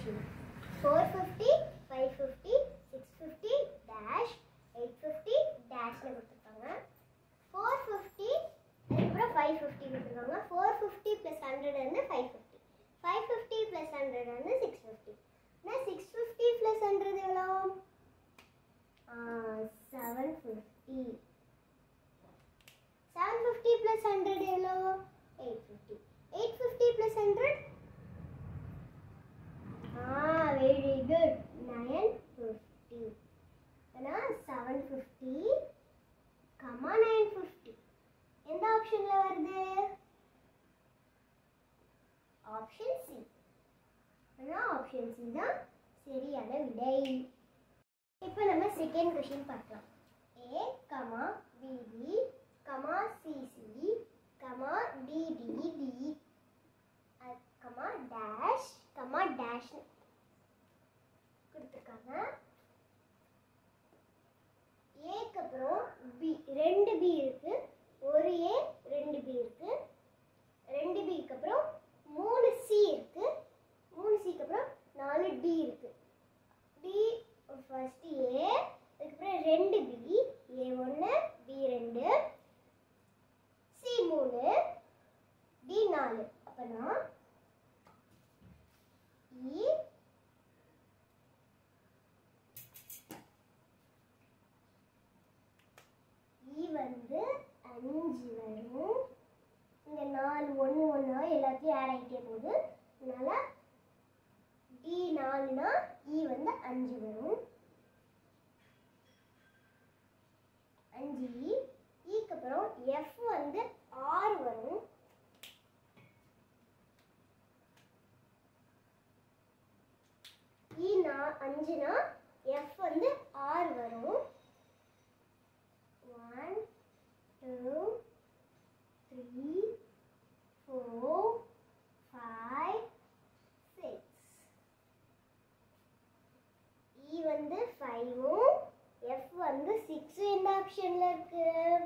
Question four fifty five fifty six fifty dash eight fifty டேஷ்னு கொடுத்துருக்காங்க four fifty அதுக்கப்புறம் five fifty கொடுத்துருக்காங்க four fifty plus hundred வந்து five fifty five fifty plus hundred வந்து six fifty ஆனால் six fifty plus hundred எவ்வளோ seven fifty seven fifty plus hundred எவ்வளோ eight fifty eight fifty plus hundred Ah, very good. Nine fifty. ஏன்னா seven fifty comma nine fifty எந்த ஆப்ஷன்ல வருது option C ஏன்னா option C தான் சரியான விடை இப்போ நம்ம செகண்ட் கொஷின் பார்க்கலாம் A comma BB comma CC comma DDD comma dash comma dash கொடுத்துருக்காங்க ஏக்கு அப்புறம் பி ரெண்டு பி இருக்கு ஒரு ஏ ரெண்டு பி இருக்கு ரெண்டு பிக்கு அப்புறம் மூணு சி இருக்கு மூணு சிக்கு அப்புறம் நாலு டி இருக்கு டி ஃபர்ஸ்ட் ஏ அதுக்கப்புறம் ரெண்டு பி ஏ ஒன்று பி ரெண்டு சி மூணு டி நாலு அப்போனா இ இ வந்து அஞ்சு வரும் இங்க நாலு ஒன்று ஒன்றா எல்லாத்தையும் ஆட் ஆகிட்டே போகுது அதனால டி நாலுனா இ வந்து அஞ்சு வரும் அஞ்சு இ இக்கு அப்புறம் எஃப் வந்து ஆறு வரும் இ நா அஞ்சுனா எஃப் வந்து ஆறு வரும் one two three four five six E வந்து ஃபைவும் எஃப் வந்து சிக்ஸும் எந்த ஆப்ஷனில் இருக்கு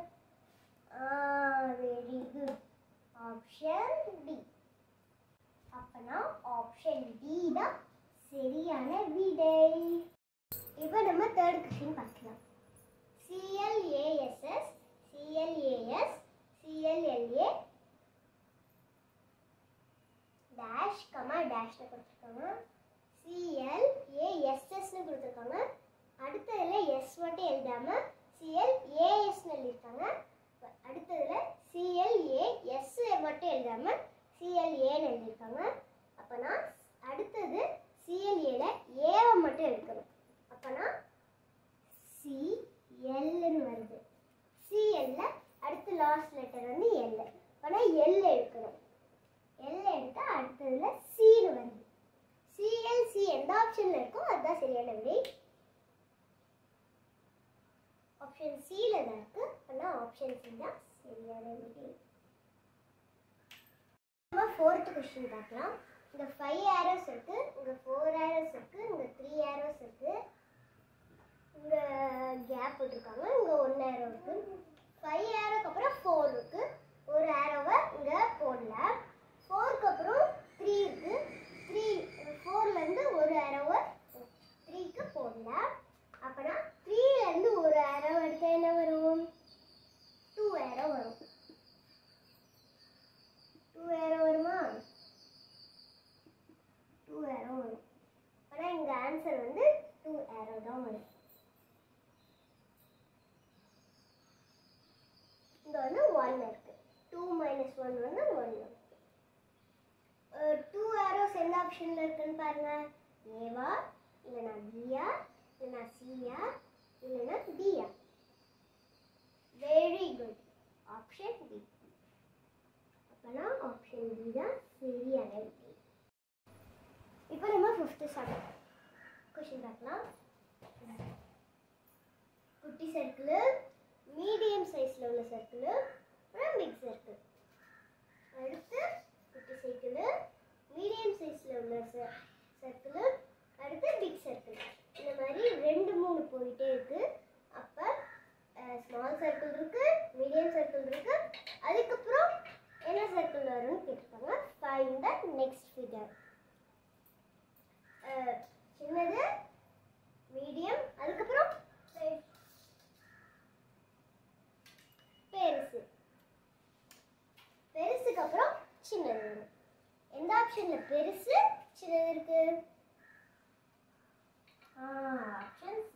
வெரி குட் ஆப்ஷன் டி அப்பனா ஆப்ஷன் டி தான் சரியான விடை இப்போ நம்ம தேர்ட் கொஸ்டின் பார்க்கலாம் CLASS CLAS CLLA dash comma டேஷ்னு கொடுத்துருக்காங்க சிஎல்ஏஎஸ்எஸ்னு கொடுத்துருக்காங்க அடுத்ததுல எஸ் மட்டும் எழுதாம சிஎல்ஏஎஸ்னு எழுதியிருக்காங்க அடுத்ததுல சிஎல்ஏஎஸ் மட்டும் எழுதாம சிஎல்ஏன்னு எழுதியிருக்காங்க அப்போனா அடுத்தது சிஎல்ஏல ஏவை மட்டும் எடுக்கணும் அப்போனா சி எல்லுன்னு வருது சிஎல்ல அடுத்த லாஸ்ட் லெட்டர் வந்து எல் அப்போனா எல் எடுக்கணும் எல் எடுத்தா அடுத்ததுல சின்னு வருது சிஎல் சி எந்த ஆப்ஷன்ல இருக்கோ அதுதான் சரியான விடை ஆப்ஷன் சில தான் இருக்கு ஆனால் ஆப்ஷன் சி தான் சரியான விடை நம்ம ஃபோர்த் கொஸ்டின் பார்க்கலாம் இங்க ஃபைவ் ஆரோஸ் இருக்கு இங்க ஃபோர் ஆரோஸ் இருக்கு இங்க த்ரீ ஆரோஸ் இருக்கு இங்க கேப் விட்டுருக்காங்க இங்க ஒன் ஆரோ இருக்கு ஃபைவ் ஆரோக்கு அப்புறம் ஃபோர் இருக்கு ஒரு ஆரோவை இங்க போடல ஃபோருக்கு அப்புறம் த்ரீ இருக்கு த்ரீ ஃபோர்ல இருந்து ஒரு ஆரோவை த்ரீக்கு போடல அப்பனா த்ரீல இருந்து ஒரு ஆரோ எடுத்தா என்ன வரும் டூ ஆரோ வரும் டூ ஆரோ வருமா டூ ஏரோ வரும் ஆனால் இங்க ஆன்சர் வந்து டூ ஏரோ தான் வரும் இங்க வந்து ஒன் இருக்கு டூ மைனஸ் ஒன் வந்து ஒன் இருக்கு டூ ஏரோஸ் எந்த ஆப்ஷன்ல இருக்குன்னு பாருங்க ஏவா இல்லைனா பியா இல்லைனா சியா இல்லைனா டியா வெரி குட் ஆப்ஷன் டி அப்பனா ஆப்ஷன் டி தான் சரியான விடை இப்போ நம்ம ஃபிஃப்த்து ஸ்டாண்டர்ட் கொஷின் பார்க்கலாம் குட்டி சர்க்கிள் மீடியம் சைஸில் உள்ள சர்க்கிள் அப்புறம் பிக் சர்க்கிள் அடுத்து குட்டி சைக்கிள் மீடியம் சைஸில் உள்ள சர்க்கிள் அடுத்து பிக் சர்க்கிள் இந்த மாதிரி ரெண்டு மூணு போயிட்டே இருக்கு அப்போ ஸ்மால் சர்க்கிள் இருக்கு மீடியம் சர்க்கிள் இருக்கு அதுக்கப்புறம் என்ன சர்க்கிள் வரும்னு கேட்டிருக்காங்க find the next figure ah, சின்னது மீடியம் அதுக்கப்புறம் பெருசு பெருசுக்கு அப்புறம் சின்னது வரும் எந்த ஆப்ஷன்ல பெருசு சின்னது இருக்கு ஆப்ஷன்